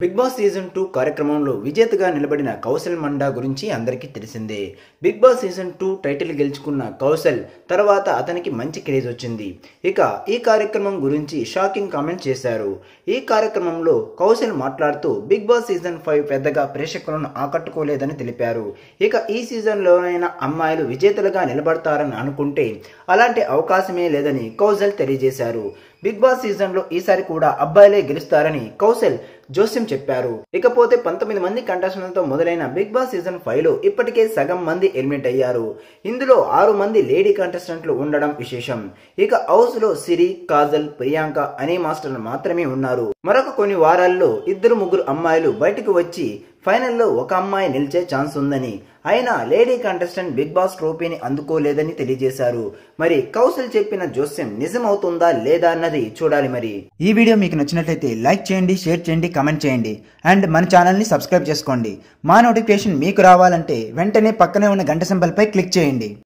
big Boss season two కార్యక్రమంలో విజేతగా నిలబడిన కౌశల్ మండా గురించి అందరికీ తెలిసిందే Bigg Boss season two title గెలుచుకున్న కౌశల్ తర్వాత అతనికి మంచి క్రేజ్ వచ్చింది ఇక ఈ కార్యక్రమం గురించి షాకింగ్ కామెంట్ చేశారు ఈ కార్యక్రమంలో కౌశల్ మాట్లాడుతూ బిగ్ బాస్ సీజన్ ఫైవ్ పెద్దగా ప్రేక్షకులను ఆకట్టుకోలేదని తెలిపారు ఇక ఈ సీజన్లోనైనా అమ్మాయిలు విజేతలుగా నిలబడతారని అనుకుంటే అలాంటి అవకాశమే లేదని కౌశల్ తెలియజేశారు బిగ్ బాస్ సీజన్ లో ఈసారి కూడా అబ్బాయిలే గెలుస్తారని కౌశల్ జోస్యం చెప్పారు ఇకపోతే పంతొమ్మిది మంది కంటెస్టెంట్లతో మొదలైన బిగ్ బాస్ సీజన్ ఫైవ్ లో ఇప్పటికే సగం మంది ఎలిమినేట్ అయ్యారు ఇందులో ఆరు మంది లేడీ కంటెస్టెంట్లు ఉండడం విశేషం ఇక హౌస్ లో సిరి కాజల్ ప్రియాంక అనే మాస్టర్లు మాత్రమే ఉన్నారు మరొక కొన్ని వారాల్లో ఇద్దరు ముగ్గురు అమ్మాయిలు బయటకు వచ్చి ఫైనల్లో ఒక అమ్మాయి నిలిచే ఛాన్స్ ఉందని అయినా లేడీ కంటెస్టెంట్ బిగ్ బాస్ ట్రోఫీని అందుకోలేదని తెలియజేశారు మరి కౌశల్ చెప్పిన జోస్యం నిజమవుతుందా లేదా అన్నది చూడాలి మరి ఈ వీడియో మీకు నచ్చినట్లయితే లైక్ చేయండి షేర్ చేయండి కామెంట్ చేయండి అండ్ మన ఛానల్ని సబ్స్క్రైబ్ చేసుకోండి మా నోటిఫికేషన్ మీకు రావాలంటే వెంటనే పక్కనే ఉన్న గంట సింబల్పై క్లిక్ చేయండి